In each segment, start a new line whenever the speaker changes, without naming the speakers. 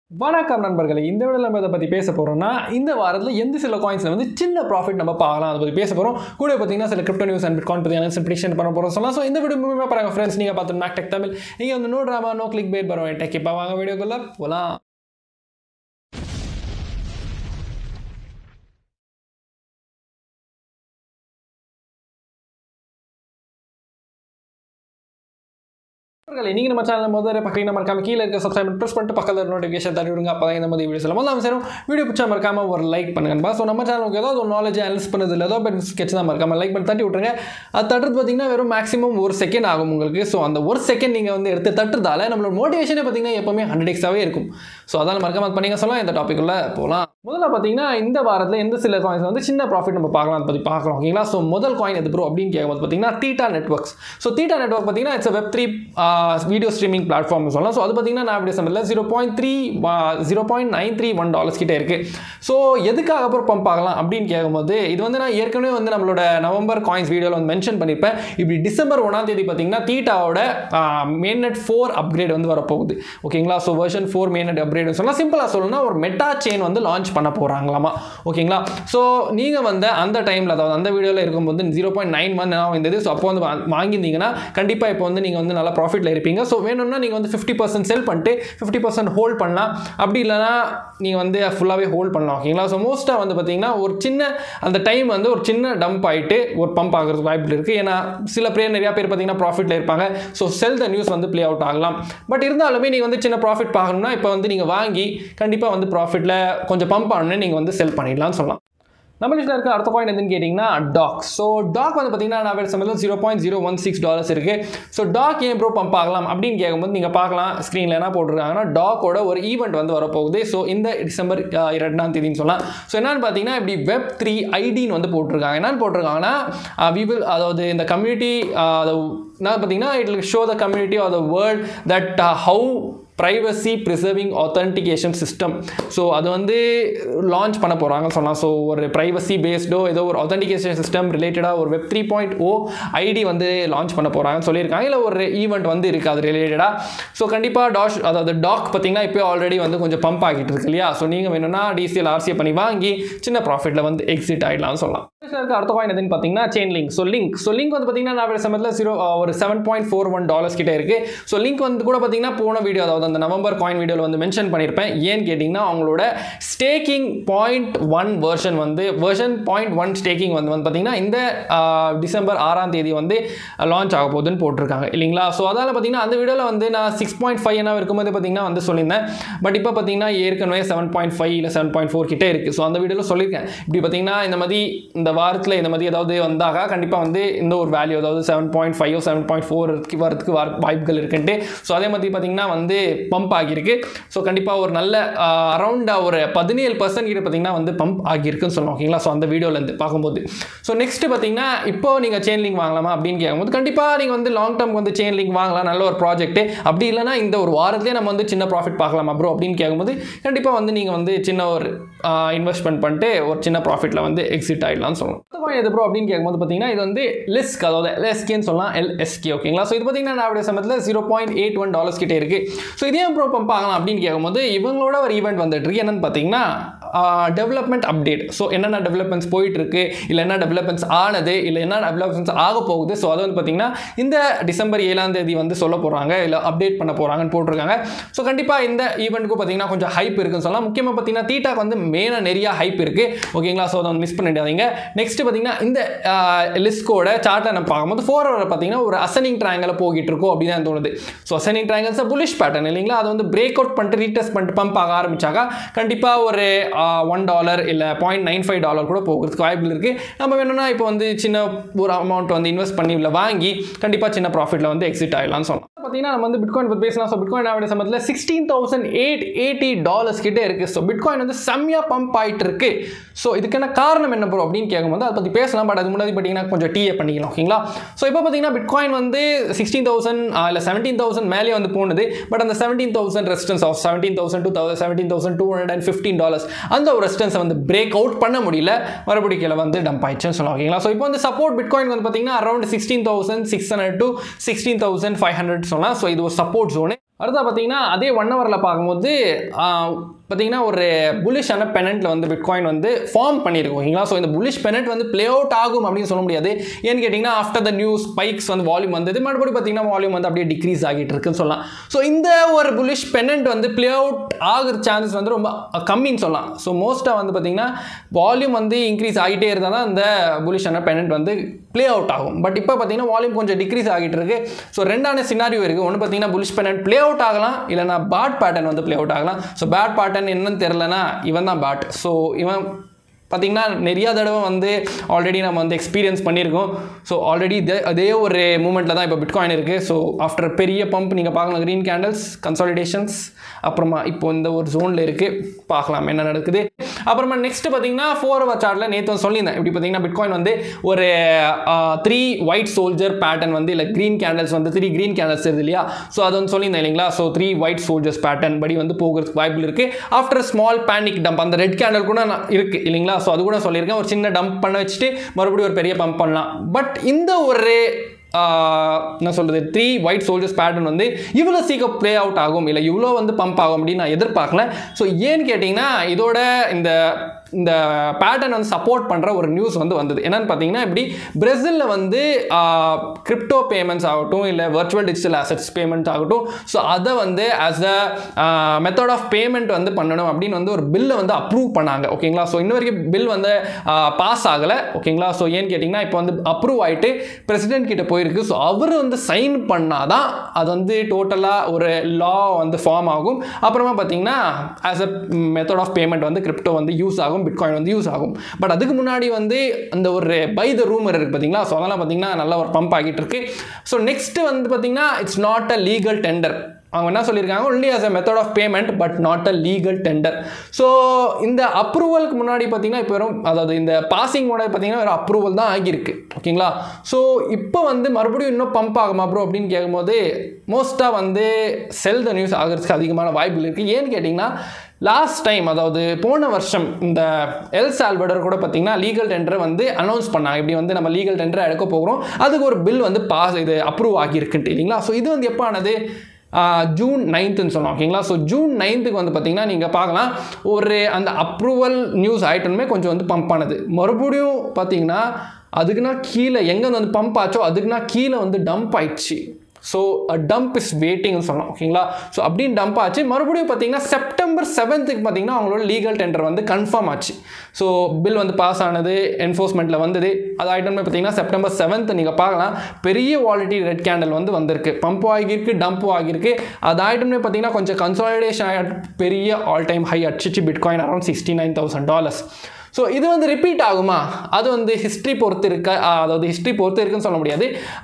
வணக்கம் நண்பர்களே இந்த வீடியோவில் நம்ம இதை பற்றி பேச போகிறோம்னா இந்த வாரத்தில் எந்த சில காயின்ஸில் வந்து சின்ன ப்ராஃபிட் நம்ம பார்க்கலாம் அதை பற்றி பேச போகிறோம் கூட பார்த்தீங்கன்னா சில கிரிப்டோ நியூஸ் அண்ட் பிட்காயின் பற்றி ப்ரிடிக்ஷன் பண்ண போகிறோம் சொல்லலாம் ஸோ இந்த வீடியோ மூலியமாக பாருங்க ஃப்ரெண்ட்ஸ் நீங்கள் பார்த்து மேக் டெக் தமிழ் நீங்கள் வந்து no drama no click bait பரவாயில்ல டெக் இப்போ வாங்க வீடியோக்குள்ளே போகலாம் நண்பர்களே நீங்கள் நம்ம சேனல் முதல்ல பக்கத்தில் மறக்காம கீழே இருக்க சப்ஸ்கிரைப் ப்ரெஸ் பண்ணிட்டு பக்கத்தில் நோட்டிஃபிகேஷன் தட்டி விடுங்க அப்போ தான் இந்த மாதிரி வீடியோஸ் எல்லாம் முதல்ல சேரும் வீடியோ பிடிச்சா மறக்காம ஒரு லைக் பண்ணுங்கப்பா ஸோ நம்ம சேனலுக்கு ஏதாவது ஒரு நாலேஜ் அனலிஸ் பண்ணது இல்லை ஏதோ பெட் ஸ்கெட்ச் தான் மறக்காம லைக் பண்ணி தட்டி விட்ருங்க அது தட்டுறது பார்த்தீங்கன்னா வெறும் மேக்ஸிமம் ஒரு செகண்ட் ஆகும் உங்களுக்கு ஸோ அந்த ஒரு செகண்ட் நீங்கள் வந்து எடுத்து தட்டுறதால நம்மளோட மோட்டிவேஷனே பார்த்தீங்கன்னா எப்பவுமே ஹண்ட்ரட் எக்ஸாகவே இருக்கும் ஸோ அதனால் மறக்காம அது பண்ணிங்க சொல்லலாம் இந்த டாபிக் உள்ள போகலாம் முதல்ல பார்த்தீங்கன்னா இந்த வாரத்தில் எந்த சில காயின்ஸ் வந்து சின்ன ப்ராஃபிட் நம்ம பார்க்கலாம் அதை பற்றி பார்க்கலாம் ஓகேங்களா ஸோ முதல் காயின் எது ப்ரோ அப்படின்னு கேட்கும்போது பார்த்தீங்கன்னா Theta networks so Theta network பார்த்தீங்கன்னா it's web three video streaming platform சொல்லலாம் ஸோ அது பார்த்தீங்கன்னா நான் வீடியோ சம்பளத்தில் zero point three zero point nine three one dollars கிட்டே இருக்குது ஸோ எதுக்காக அப்புறம் பம்ப் ஆகலாம் அப்படின்னு கேட்கும்போது இது வந்து நான் ஏற்கனவே வந்து நம்மளோட நவம்பர் காயின்ஸ் வீடியோவில் வந்து மென்ஷன் பண்ணியிருப்பேன் இப்படி டிசம்பர் ஒன்றாம் தேதி பார்த்தீங்கன்னா தீட்டாவோட மெயின் நெட் ஃபோர் அப்கிரேட் வந்து வரப்போகுது ஓகேங்களா so version four main net upgrade சொல்லலாம் சிம்பிளாக சொல்லணும்னா ஒரு மெட்டா செயின் வந்து லான்ச் பண்ண போகிறாங்களாமா ஓகேங்களா ஸோ நீங்கள் வந்து அந்த டைமில் அதாவது அந்த வீடியோவில் இருக்கும்போது ஜீரோ பாயிண்ட் நைன் மந்த் இருந்தது ஸோ அப்போ வந்து வா- வாங்கியிருந்தீங்கன்னா கண்டிப்பாக இப்போ வந்து நீங்கள் வந்து நல்லா ப்ராஃபிட்டில் இருப்பீங்க ஸோ வேணும்னா நீங்கள் வந்து ஃபிஃப்டி பர்சன்ட் செல் பண்ணிட்டு ஃபிஃப்டி பர்சன்ட் ஹோல்ட் பண்ணலாம் அப்படி இல்லைனா நீங்கள் வந்து ஃபுல்லாகவே ஹோல்ட் பண்ணலாம் ஓகேங்களா ஸோ மோஸ்ட்டாக வந்து பார்த்தீங்கன்னா ஒரு சின்ன அந்த டைம் வந்து ஒரு சின்ன டம்ப் ஆகிட்டு ஒரு பம்ப் ஆகிறதுக்கு வாய்ப்பு இருக்குது ஏன்னா சில பேர் நிறையா பேர் பார்த்தீங்கன்னா ப்ராஃபிட்டில் இருப்பாங்க ஸோ செல் த நியூஸ் வந்து ப்ளே அவுட் ஆகலாம் பட் இருந்தாலுமே நீங்கள் வந்து சின்ன ப்ராஃபிட் பார்க்கணும்னா இப்போ வந்து நீங்கள் வாங்கி கண்டிப்பாக வந்து ப்ராஃபிட்டில் கொஞ்சம் பம்ப் ஆகணும்னு நீங்கள் வந்து செல் பண்ணிடலாம்னு சொல்லலாம் நம்ம லிஸ்ட்டில் இருக்க அடுத்த பாயிண்ட் எதுன்னு கேட்டிங்கன்னா டாக் ஸோ டாக் வந்து பார்த்தீங்கன்னா நான் வேறு சமயத்தில் zero point zero one six dollars இருக்குது ஸோ டாக் ஏன் ப்ரோ பம்ப் ஆகலாம் அப்படின்னு கேட்கும்போது நீங்கள் பார்க்கலாம் ஸ்க்ரீனில் என்ன போட்டிருக்காங்கன்னா டாக்கோட ஒரு ஈவெண்ட் வந்து வரப்போகுது ஸோ இந்த டிசம்பர் அஹ், இரண்டாம் தேதின்னு சொல்லலாம் ஸோ என்னன்னு பார்த்தீங்கன்னா இப்படி வெப் த்ரீ ஐடின்னு வந்து போட்டிருக்காங்க என்னன்னு போட்டிருக்காங்கன்னா வி வில் அதாவது இந்த கம்யூனிட்டி என்ன பார்த்தீங்கன்னா it show the community are the world that how privacy preserving authentication system so அது வந்து லான்ச் பண்ண போகிறாங்க சொல்லலாம் ஸோ ஒரு ப்ரைவசி பேஸ்டோ ஏதோ ஒரு authentication சிஸ்டம் ரிலேட்டடாக ஒரு web three point O ID வந்து லான்ச் பண்ண போகிறாங்கன்னு சொல்லியிருக்காங்க இல்லை ஒரு ஈவெண்ட் வந்து இருக்குது அது ரிலேட்டடாக ஸோ கண்டிப்பாக டாஷ் அதாவது டாக் பார்த்தீங்கன்னா இப்போ ஆல்ரெடி வந்து கொஞ்சம் பம்ப் ஆகிட்டு இருக்கு இல்லையா ஸோ நீங்கள் வேணும்னா டிசிஎல் ஆர்சிஏ பண்ணி வாங்கி சின்ன ப்ராஃபிட்டில் வந்து எக்ஸிட் ஆகிடலாம்னு சொல்லலாம் இதுல இருக்க அடுத்த காயின் எதுன்னு பார்த்தீங்கன்னா Chainlink so link so link வந்து பார்த்தீங்கன்னா நான் சமயத்தில் ஜீரோ ஒரு seven point four one dollars கிட்ட இருக்கு ஸோ லிங்க் வந்து கூட பார்த்தீங்கன்னா போன வீடியோ அதாவது அந்த நவம்பர் காயின் வீடியோவில் வந்து மென்ஷன் பண்ணியிருப்பேன் ஏன்னு கேட்டிங்கன்னா அவங்களோட ஸ்டேக்கிங் பாயிண்ட் ஒன் வெர்ஷன் வந்து வெர்ஷன் பாயிண்ட் ஒன் ஸ்டேக்கிங் வந்து வந்து பார்த்தீங்கன்னா இந்த ஆஹ், டிசம்பர் ஆறாம் தேதி வந்து லான்ச் ஆக போகுதுன்னு போட்டிருக்காங்க இல்லைங்களா ஸோ அதால் பார்த்தீங்கன்னா அந்த வீடியோவில் வந்து நான் சிக்ஸ் பாயிண்ட் ஃபைவ் என்ன இருக்கும்போது பார்த்தீங்கன்னா வந்து சொல்லியிருந்தேன் பட் இப்போ பார்த்தீங்கன்னா ஏற்கனவே செவன் பாயிண்ட் ஃபைவ் இல்லை செவன் பாயிண்ட் ஃபோர் கிட்டே இருக்குது ஸோ அந்த வீடியோவில் சொல்லியிருக்கேன் இப்படி பார்த்தீங்கன்னா இந்த மாதிரி இந்த வாரத்தில் இந்த மாதிரி ஏதாவது வந்தாக கண்டிப்பாக வந்து இந்த ஒரு வேல்யூ அதாவது seven point five seven point four வரதுக்கு வா- வாய்ப்புகள் இருக்குன்ட்டு ஸோ அதே மாதிரி பார்த்தீங்கன்னா வந்து பம்ப் ஆகியிருக்கு ஸோ கண்டிப்பாக ஒரு நல்ல அரௌண்ட் ஒரு பதினேழு பர்சன்ட் கிட்ட பார்த்தீங்கன்னா வந்து பம்ப் ஆகியிருக்குன்னு சொல்லலாம் ஓகேங்களா ஸோ அந்த வீடியோலேருந்து பார்க்கும்போது ஸோ நெக்ஸ்ட் பார்த்தீங்கன்னா இப்போ நீங்கள் செயின் லிங்க் வாங்கலாமா அப்படின்னு கேட்கும்போது கண்டிப்பாக நீங்கள் வந்து லாங் டேர்ம் வந்து செயின் லிங்க் வாங்கலாம் நல்ல ஒரு ப்ராஜெக்ட் அப்படி இல்லைனா இந்த ஒரு வாரத்திலே நம்ம வந்து சின்ன ப்ராஃபிட் பார்க்கலாமா ப்ரோ அப்படின்னு கேட்கும்போது கண்டிப்பாக வந்து நீங்கள் வந்து சின்ன ஒரு இன்வெஸ்ட்மெண்ட் பண்ணிட்டு ஒரு சின்ன ப்ராஃபிட்டில் வந்து எக்ஸிட் ஆகிடலாம்னு சொல்லலாம் அடுத்த point எது ப்ரோ அப்படின்னு கேட்கும்போது பார்த்தீங்கன்னா இது வந்து லிஸ்க் அதாவது எல்எஸ்கேன்னு சொல்லலாம் எல்எஸ்கே ஓகேங்களா ஸோ இது பார்த்தீங்கன்னா நான் அப்படியே சமயத்தில் zero point eight one dollars கிட்டே இருக்குது ஸோ இதே ப்ரோ பம்ப் ஆகலாம் அப்படின்னு கேட்கும்போது இவங்களோட ஒரு ஈவெண்ட் வந்துட்டு இருக்கு என்னன்னு பார்த்தீங்கன்னா டெவலப்மெண்ட் அப்டேட் ஸோ என்னென்ன டெவலப்மெண்ட்ஸ் போயிட்டு இருக்கு இல்லை என்ன டெவலப்மெண்ட்ஸ் ஆனது இல்லை என்ன டெவலப்மெண்ட்ஸ் ஆக போகுது ஸோ அது வந்து பார்த்தீங்கன்னா இந்த டிசம்பர் ஏழாம் தேதி வந்து சொல்ல போகிறாங்க இல்லை அப்டேட் பண்ண போகிறாங்கன்னு போட்டிருக்காங்க ஸோ கண்டிப்பாக இந்த ஈவெண்ட்டுக்கு பார்த்தீங்கன்னா கொஞ்சம் ஹைப் இருக்குன்னு சொல்லலாம் முக்கியமாக பார்த்தீங்கன்னா தீட்டாக்கு வந்து மெயினாக நிறைய ஹைப் இருக்குது ஓகேங்களா ஸோ அதை வந்து மிஸ் பண்ணிடாதீங்க நெக்ஸ்ட் பார்த்தீங்கன்னா இந்த லிஸ்கோட சார்ட்டை நம்ம பார்க்கும்போது ஃபோர் ஹவர் பார்த்தீங்கன்னா ஒரு அசனிங் ட்ரையாங்கில் போகிட்டு இருக்கோம் அப்படின்னு தான் தோணுது ஸோ அசனிங் ட்ரையாங்கல்ஸ் புலிஷ் பேட்டர்ன் இல்லைங்களா அது வந்து பிரேக் அவுட் பண்ணிட்டு ரீடெஸ்ட் பண்ணிட்டு பம்ப் ஆக ஆரம்பிச்சாக்கா கண்டிப்பாக ஒரு ஒன் டாலர் இல்லை பாயிண்ட் நைன் ஃபைவ் டாலர் கூட போகிறதுக்கு வாய்ப்பு இருக்குது நம்ம வேணும்னா இப்போ வந்து சின்ன ஒரு அமௌண்ட் வந்து இன்வெஸ்ட் பண்ணி இல்லை வாங்கி கண்டிப்பாக சின்ன ப்ராஃபிட்டில் வந்து எக்ஸிட் ஆகலாம்னு சொல்லலாம் பார்த்தீங்கன்னா நம்ம வந்து பிட்காயின் பற்றி பேசலாம் ஸோ பிட்காயின் ஆவிட சமயத்தில் sixteen thousand eight eighty dollars கிட்டே இருக்குது ஸோ பிட்காயின் வந்து செம்மையாக பம்ப் ஆயிட்டு இருக்கு ஸோ இதுக்கான காரணம் என்ன ப்ரோ அப்படின்னு கேட்கும்போது அதை பற்றி பேசலாம் பட் அது முன்னாடி பார்த்தீங்கன்னா கொஞ்சம் டீயே பண்ணிக்கலாம் ஓகேங்களா ஸோ இப்போ பார்த்தீங்கன்னா பிட்காயின் வந்து சிக்ஸ்டீன் தௌசண்ட் இல்லை செவன்டீன் தௌசண்ட் மேலே வந்து போனது பட் அந்த seventeen thousand resistance of seventeen thousand two thousand seventeen thousand two hundred and fifteen dollars அந்த ஒரு ரெஸ்டன்ஸை வந்து பிரேக் அவுட் பண்ண முடியல மறுபடியும் கீழே வந்து டம்ப் ஆயிடுச்சுன்னு சொல்லலாம் ஓகேங்களா ஸோ இப்போ வந்து சப்போர்ட் பிட்காயின் வந்து பார்த்தீங்கன்னா around sixteen thousand six hundred to sixteen thousand five hundred சொல்லலாம் ஸோ இது ஒரு சப்போர்ட் ஜோனு அடுத்தா பார்த்தீங்கன்னா அதே ஒன் ஹவரில் பார்க்கும்போது பார்த்தீங்கன்னா ஒரு புலிஷான பெனண்ட்டில் வந்து பிட்காயின் வந்து ஃபார்ம் பண்ணியிருக்கோம் ஓகேங்களா ஸோ இந்த புலிஷ் பெனண்ட் வந்து ப்ளே அவுட் ஆகும் அப்படின்னு சொல்ல முடியாது ஏன்னு கேட்டிங்கன்னா ஆஃப்டர் த நியூஸ் ஸ்பைக்ஸ் வந்து வால்யூம் வந்தது மறுபடியும் பார்த்தீங்கன்னா வால்யூம் வந்து அப்படியே டிக்ரீஸ் ஆகிட்டு இருக்குன்னு சொல்லலாம் ஸோ இந்த ஒரு புலிஷ் பெனண்ட் வந்து ப்ளே அவுட் ஆகிற சான்சஸ் வந்து ரொம்ப கம்மின்னு சொல்லலாம் ஸோ மோஸ்ட்டாக வந்து பார்த்தீங்கன்னா வால்யூம் வந்து இன்க்ரீஸ் ஆகிட்டே இருந்தால் தான் இந்த புலிஷான பெனண்ட் வந்து ப்ளே அவுட் ஆகும் பட் இப்போ பார்த்தீங்கன்னா வால்யூம் கொஞ்சம் டிக்ரீஸ் ஆகிட்டு இருக்கு ஸோ ரெண்டான சினாரியோ இருக்குது ஒன்று பார்த்தீங்கன்னா புலிஷ் பெனண்ட் ப்ளே அவுட் ஆகலாம் இல்லைனா பேட் பேட்டர்ன் வந்து ப்ளே அவுட் ஆகலாம் ஸோ பேட் பேட்டர்ன் என்னன்னு தெரிலனா இவன் தான் பேட் ஸோ இவன் பார்த்திங்கன்னா நிறையா தடவை வந்து ஆல்ரெடி நம்ம வந்து எக்ஸ்பீரியன்ஸ் பண்ணியிருக்கோம் ஸோ ஆல்ரெடி இதே அதே ஒரு மூமெண்ட்டில் தான் இப்போ பிட்காயின் இருக்குது ஸோ ஆஃப்டர் பெரிய பம்ப் நீங்கள் பார்க்கலாம் க்ரீன் கேண்டல்ஸ் கன்சாலிடேஷன்ஸ் அப்புறமா இப்போ இந்த ஒரு ஜோனில் இருக்குது பார்க்கலாம் என்ன நடக்குது அப்புறமா நெக்ஸ்ட் பார்த்தீங்கன்னா ஃபோர் ஹவர் சார்ட்டில் நேற்று வந்து சொல்லியிருந்தேன் இப்படி பார்த்தீங்கன்னா பிட்காயின் வந்து ஒரு த்ரீ ஒயிட் சோல்ஜர் பேட்டர்ன் வந்து இல்லை க்ரீன் கேண்டல்ஸ் வந்து த்ரீ க்ரீன் கேண்டல்ஸ் இருக்குது இல்லையா ஸோ அது வந்து சொல்லியிருந்தேன் இல்லைங்களா so three white soldiers pattern படி வந்து போகிறதுக்கு வாய்ப்பு இருக்குது ஆஃப்டர் ஸ்மால் பேனிக் டம்ப் அந்த ரெட் கேண்டல் கூட இருக்குது இல்லைங்களா ஸோ அது கூட சொல்லியிருக்கேன் ஒரு சின்ன டம்ப் பண்ண வச்சுட்டு மறுபடியும் ஒரு பெரிய பம்ப் பண்ணலாம் பட் இந்த ஒரு என்ன சொல்கிறது த்ரீ ஒயிட் சோல்ஜர்ஸ் பேட்டர்ன் வந்து இவ்வளோ சீக்கிரம் ப்ளே அவுட் ஆகும் இல்லை இவ்வளோ வந்து பம்ப் ஆகும் அப்படின்னு நான் எதிர்பார்க்கல ஸோ ஏன்னு கேட்டிங்கன்னா இதோட இந்த இந்த பேட்டர்ன் வந்து சப்போர்ட் பண்ணுற ஒரு நியூஸ் வந்து வந்தது என்னன்னு பார்த்தீங்கன்னா இப்படி பிரேசிலில் வந்து கிரிப்டோ பேமெண்ட்ஸ் ஆகட்டும் இல்லை வர்ச்சுவல் டிஜிட்டல் அசட்ஸ் பேமெண்ட் ஆகட்டும் ஸோ அதை வந்து as a method of payment வந்து பண்ணணும் அப்படின்னு வந்து ஒரு பில்லை வந்து அப்ரூவ் பண்ணாங்க ஓகேங்களா ஸோ இன்ன வரைக்கும் பில் வந்து பாஸ் ஆகலை ஓகேங்களா ஸோ ஏன்னு கேட்டிங்கன்னா இப்போ வந்து அப்ரூவ் ஆகிட்டு பிரசிடென்ட் கிட்ட போயிருக்கு ஸோ அவர் வந்து சைன் பண்ணாதான் அது வந்து டோட்டலாக ஒரு லா வந்து ஃபார்ம் ஆகும் அப்புறமா பார்த்தீங்கன்னா as a method of payment வந்து கிரிப்டோ வந்து யூஸ் ஆகும் பிட்காயின் வந்து யூஸ் ஆகும் பட் அதுக்கு முன்னாடி வந்து அந்த ஒரு பை த ரூமர் இருக்குது பார்த்தீங்களா ஸோ அதெல்லாம் பார்த்தீங்கன்னா நல்ல ஒரு பம்ப் ஆகிட்டு இருக்கு ஸோ நெக்ஸ்ட் வந்து பார்த்தீங்கன்னா it's not a legal tender அவங்க என்ன சொல்லியிருக்காங்க only as a method of payment but not a legal tender so இந்த அப்ரூவலுக்கு முன்னாடி பார்த்தீங்கன்னா இப்போ வெறும் அதாவது இந்த பாசிங்கோட பார்த்தீங்கன்னா வெறும் அப்ரூவல் தான் ஆகியிருக்கு ஓகேங்களா ஸோ இப்போ வந்து மறுபடியும் இன்னும் பம்ப் ஆகுமா ப்ரோ அப்படின்னு கேட்கும்போது மோஸ்ட்டாக வந்து செல் த நியூஸ் ஆகிறதுக்கு அதிகமான வாய்ப்புகள் இருக்குது ஏன்னு கேட்டிங்கன்னா லாஸ்ட் டைம் அதாவது போன வருஷம் இந்த எல் சால்வடர் கூட பார்த்தீங்கன்னா லீகல் டெண்டரை வந்து அனௌன்ஸ் பண்ணாங்க இப்படி வந்து நம்ம லீகல் டெண்டரை எடுக்க போகிறோம் அதுக்கு ஒரு பில் வந்து பாஸ் இது அப்ரூவ் ஆகியிருக்குன்ட்டு இல்லைங்களா ஸோ இது வந்து எப்போ ஆனது ஜூன் நைன்த்துன்னு சொன்னோம் ஓகேங்களா ஸோ ஜூன் நைன்த்துக்கு வந்து பார்த்தீங்கன்னா நீங்கள் பார்க்கலாம் ஒரு அந்த அப்ரூவல் நியூஸ் ஐட்டனுமே கொஞ்சம் வந்து பம்ப் ஆனது மறுபடியும் பார்த்தீங்கன்னா அதுக்குன்னா கீழே எங்கே வந்து பம்ப் ஆச்சோ அதுக்குன்னா கீழே வந்து டம்ப் ஆயிடுச்சு ஸோ டம்ப் இஸ் வெயிட்டிங்னு சொல்லலாம் ஓகேங்களா ஸோ அப்படின்னு டம்ப் ஆச்சு மறுபடியும் பார்த்தீங்கன்னா செப்டம்பர் செவன்த்துக்கு பார்த்தீங்கன்னா அவங்களோட லீகல் டெண்டர் வந்து கன்ஃபார்ம் ஆச்சு ஸோ பில் வந்து பாஸ் ஆனது என்ஃபோர்ஸ்மெண்ட்டில் வந்தது அது ஐட்டமே பார்த்தீங்கன்னா செப்டம்பர் செவன்த் நீங்கள் பார்க்கலாம் பெரிய குவாலிட்டி ரெட் கேண்டல் வந்து வந்திருக்கு பம்பும் ஆகியிருக்கு டம்பும் ஆகியிருக்கு அது ஐட்டமே பார்த்தீங்கன்னா கொஞ்சம் கன்சாலிடேஷன் ஆகி பெரிய ஆல் டைம் ஹை அடிச்சிச்சு bitcoin around sixty nine thousand dollars so இது வந்து ரிப்பீட் ஆகுமா அது வந்து ஹிஸ்ட்ரி பொறுத்து இருக்க அதாவது ஹிஸ்ட்ரி பொறுத்து இருக்குன்னு சொல்ல முடியாது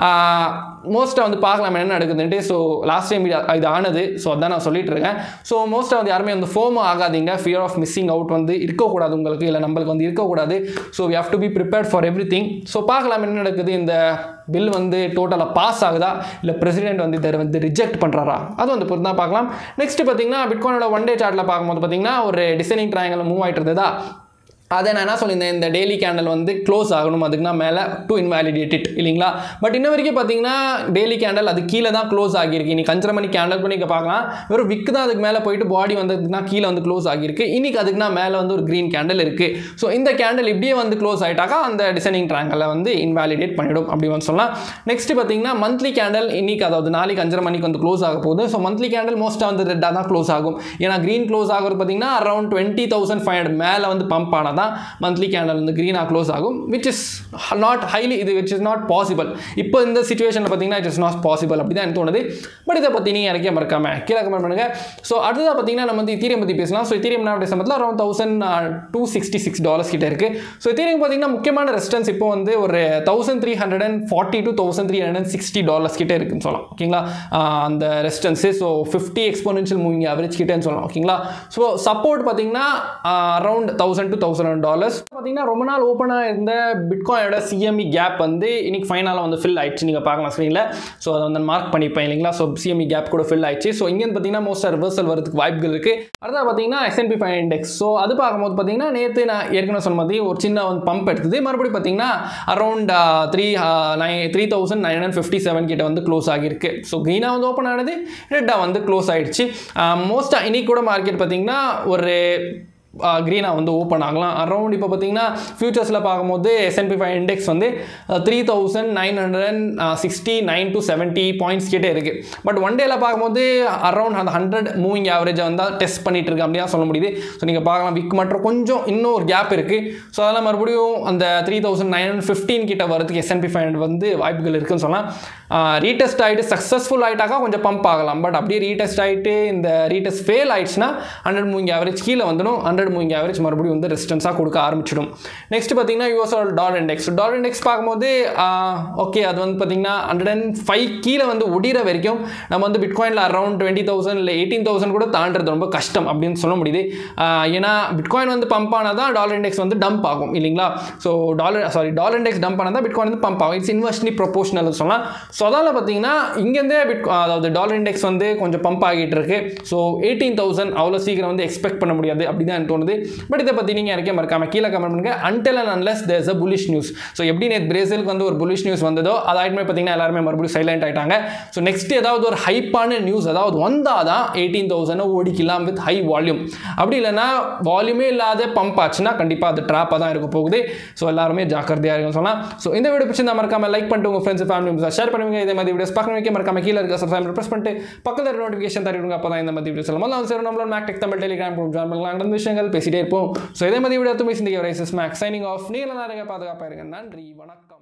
மோஸ்ட்டாக வந்து பார்க்கலாம் என்ன நடக்குதுன்ட்டு ஸோ லாஸ்ட் டைம் இது ஆனது ஸோ அதான் நான் சொல்லிட்டு இருக்கேன் ஸோ மோஸ்ட்டாக வந்து யாருமே வந்து ஃபோமோ ஆகாதீங்க ஃபியர் ஆஃப் மிஸ்ஸிங் அவுட் வந்து இருக்கக்கூடாது உங்களுக்கு இல்லை நம்மளுக்கு வந்து இருக்கக்கூடாது so we have to be prepared for everything so பார்க்கலாம் என்ன நடக்குது இந்த பில் வந்து டோட்டலாக பாஸ் ஆகுதா இல்லை பிரசிடென்ட் வந்து இதை வந்து ரிஜெக்ட் பண்ணுறாரா அது வந்து பொறுத்து தான் பார்க்கலாம் நெக்ஸ்ட் பார்த்தீங்கன்னா பிட்காயினோட ஒன் டே சார்ட்டில் பார்க்கும்போது பார்த்தீங்கன்னா ஒரு டிசைனிங் ட்ரையாங்கல் மூவ் ஆகிட்டு இருந்ததா அதை நான் என்ன சொல்லியிருந்தேன் இந்த டெய்லி கேண்டல் வந்து க்ளோஸ் ஆகணும் அதுக்கு நான் மேலே டு இன்வாலிடேட் இட் இல்லைங்களா பட் இன்ன வரைக்கும் பார்த்தீங்கன்னா டெய்லி கேண்டல் அது கீழே தான் க்ளோஸ் ஆகியிருக்கு நீ கஞ்சரை மணி கேண்டல் பண்ணி இங்கே பார்க்கலாம் வெறும் விக்கு தான் அதுக்கு மேலே போயிட்டு பாடி வந்ததுக்குனா கீழே வந்து க்ளோஸ் ஆகியிருக்கு இன்னைக்கு அதுக்குனா மேலே வந்து ஒரு க்ரீன் கேண்டல் இருக்குது ஸோ இந்த கேண்டல் இப்படியே வந்து க்ளோஸ் ஆகிட்டாக்கா அந்த டிசைனிங் ட்ராங்கலை வந்து இன்வாலிடேட் பண்ணிடும் அப்படி வந்து சொல்லலாம் நெக்ஸ்ட் பார்த்தீங்கன்னா மந்த்லி கேண்டல் இன்னைக்கு அதாவது நாளைக்கு அஞ்சரை மணிக்கு வந்து க்ளோஸ் ஆக போகுது ஸோ மந்த்லி கேண்டல் மோஸ்ட்டாக வந்து ரெட்டாக தான் க்ளோஸ் ஆகும் ஏன்னா க்ரீன் க்ளோஸ் ஆகிறது பார்த்தீங்கன்னா around twenty thousand five hundred மேலே வந்து பம்ப் ஆனால் தான் மந்த்லி கேண்டல் வந்து க்ரீனாக க்ளோஸ் ஆகும் விச் இஸ் நாட் ஹைலி இது விச் இஸ் நாட் பாசிபிள் இப்போ இந்த சுச்சுவேஷனில் பார்த்தீங்கன்னா இட் இஸ் நாட் பாசிபிள் அப்படி தான் எனக்கு தோணுது பட் இதை பற்றி நீங்கள் எனக்கே மறக்காம கீழே கமெண்ட் பண்ணுங்கள் ஸோ அடுத்ததாக பார்த்தீங்கன்னா நம்ம வந்து இத்தீரியம் பற்றி பேசலாம் ஸோ இத்தீரியம் நான் சமயத்தில் around thousand two sixty six dollars கிட்ட இருக்குது ஸோ இத்தீரியம் பார்த்தீங்கன்னா முக்கியமான ரெஸ்டன்ஸ் இப்போ வந்து ஒரு thousand three hundred and forty two thousand three hundred sixty dollars கிட்டே இருக்குன்னு சொல்லலாம் ஓகேங்களா அந்த resistance so fifty exponential moving average கிட்டேன்னு சொல்லலாம் ஓகேங்களா ஸோ சப்போர்ட் பார்த்தீங்கன்னா around thousand to thousand seven dollars பார்த்தீங்கன்னா ரொம்ப நாள் ஓப்பனாக இருந்த பிட்காயினோட சிஎம்இ கேப் வந்து இன்னைக்கு ஃபைனலாக வந்து ஃபில் ஆயிடுச்சு நீங்கள் பார்க்கலாம் ஸ்க்ரீனில் ஸோ அதை வந்து மார்க் பண்ணிப்பேன் இல்லைங்களா ஸோ சிஎம்இ கேப் கூட ஃபில் ஆயிடுச்சு ஸோ இங்கேருந்து பார்த்தீங்கன்னா மோஸ்ட்டாக ரிவர்சல் வரதுக்கு வாய்ப்புகள் இருக்குது அடுத்தது பார்த்தீங்கன்னா எஸ்என்பி ஃபைவ் இண்டெக்ஸ் ஸோ அது பார்க்கும்போது பார்த்தீங்கன்னா நேற்று நான் ஏற்கனவே சொன்ன மாதிரி ஒரு சின்ன வந்து பம்ப் எடுத்தது மறுபடியும் பார்த்தீங்கன்னா around three nine three thousand nine hundred fifty seven கிட்ட வந்து க்ளோஸ் ஆகியிருக்கு ஸோ க்ரீனாக வந்து ஓப்பன் ஆனது ரெட்டாக வந்து க்ளோஸ் ஆகிடுச்சு மோஸ்ட்டாக இன்னைக்கு கூட மார்க்கெட் பார்த்தீங்கன்னா ஒரு க்ரீனாக வந்து ஓப்பன் ஆகலாம் அரௌண்ட் இப்போ பார்த்தீங்கன்னா ஃபியூச்சர்ஸில் பார்க்கும்போது எஸ்என்பி ஃபைவ் இண்டெக்ஸ் வந்து three thousand nine hundred sixty nine to seventy points கிட்டே இருக்குது பட் ஒன் டேல பார்க்கும்போது அரௌண்ட் அந்த ஹண்ட்ரட் மூவிங் ஆவரேஜை வந்து டெஸ்ட் பண்ணிட்டு இருக்கு அப்படி தான் சொல்ல முடியுது ஸோ நீங்கள் பார்க்கலாம் விக் மற்றும் கொஞ்சம் இன்னும் ஒரு கேப் இருக்குது ஸோ அதெல்லாம் மறுபடியும் அந்த three thousand nine hundred fifteen கிட்ட வரதுக்கு எஸ்என்பி ஃபைவ் ஹண்ட்ரட் வந்து வாய்ப்புகள் இருக்குன்னு சொல்லலாம் ரீடெஸ்ட் ஆகிட்டு சக்ஸஸ்ஃபுல் ஆகிட்டாக்கா கொஞ்சம் பம்ப் ஆகலாம் பட் அப்படியே ரீடெஸ்ட் ஆகிட்டு இந்த ரீடெஸ்ட் ஃபெயில் ஆயிடுச்சுன்னா ஹண்ட்ரட் மூவிங் ஆவரேஜ் கீழே வந்துடும் ஹண்ட்ரட் மூவிங் ஆவரேஜ் மறுபடியும் வந்து ரெசிஸ்டன்ஸாக கொடுக்க ஆரம்பிச்சிடும் நெக்ஸ்ட் பார்த்தீங்கன்னா U S O dollar index dollar index பார்க்கும்போது ஓகே அது வந்து பார்த்தீங்கன்னா ஹண்ட்ரட் அண்ட் ஃபைவ் கீழே வந்து ஒடிகிற வரைக்கும் நம்ம வந்து பிட்காயினில் அரௌண்ட் டுவெண்ட்டி தௌசண்ட் இல்லை எயிட்டீன் தௌசண்ட் கூட தாண்டது ரொம்ப கஷ்டம் அப்படின்னு சொல்ல முடியுது ஏன்னா பிட்காயின் வந்து பம்ப் ஆனால் தான் டாலர் இண்டெக்ஸ் வந்து டம்ப் ஆகும் இல்லைங்களா so dollar sorry dollar index dump ஆனால் தான் பிட்காயின் வந்து பம்ப் ஆகும் இட்ஸ் இன்வெர்ஸ்லி ப்ரொபோஷனல் சொல்லலாம் ஸோ அதால் பார்த்தீங்கன்னா இங்கேருந்தே பிட் அதாவது டாலர் இண்டெக்ஸ் வந்து கொஞ்சம் பம்ப் ஆகிட்டு இருக்கு ஸோ எயிட்டீன் தௌசண்ட் அவ்வளோ சீக்கிரம் வந்து எக்ஸ்பெக்ட் பண்ண முடியாது அப்படி தான் எனக்கு தோணுது பட் இதை பற்றி நீங்கள் எனக்கே மறக்காம கீழே கமெண்ட் பண்ணுங்க until and unless there's a bullish news so எப்படி நேற்று பிரேசிலுக்கு வந்து ஒரு புலிஷ் நியூஸ் வந்ததோ அது ஆயிட்டுமே பார்த்தீங்கன்னா எல்லாருமே மறுபடியும் சைலண்ட் ஆயிட்டாங்க ஸோ நெக்ஸ்ட் ஏதாவது ஒரு ஹைப்பான நியூஸ் அதாவது வந்தால் தான் எயிட்டீன் தௌசண்ட் ஓடிக்கலாம் வித் ஹை வால்யூம் அப்படி இல்லைன்னா வால்யூமே இல்லாத பம்ப் ஆச்சுன்னா கண்டிப்பாக அது ட்ராப்பாக தான் இருக்க போகுது ஸோ எல்லாருமே ஜாக்கிரதையாக இருக்கும் சொல்லலாம் ஸோ இந்த வீடியோ பிடிச்சிருந்தா மறக்காம லைக் பண்ணிட்டு உங்கள் ஃப்ரெண்ட்ஸ் ஃபேமிலி ஷேர் பண்ணுவீங்க இதே மாதிரி வீடியோஸ் பார்க்க வைக்க மறக்காம கீழே இருக்க சப்ஸ்கிரைப் ப்ரெஸ் பண்ணிட்டு பக்கத்தில் நோட்டிஃபிகேஷன் தருவீங்க அப்போ தான் இந்த மாதிரி வீடியோஸ் எல்லாம் முதல்ல சரி நம்மளோட மேக்டெக் தமிழ் டெலிகிராம் ஜாயின் பண்ணலாம் நடந்த விஷயங்கள் பேசிட்டே இருப்போம் ஸோ இதே மாதிரி வீடியோ தும்பி சிந்திக்க ரைசஸ் மேக் சைனிங் ஆஃப் நீங்கள் நிறைய பாதுகாப்பாக இருங்க நன்றி வணக்கம்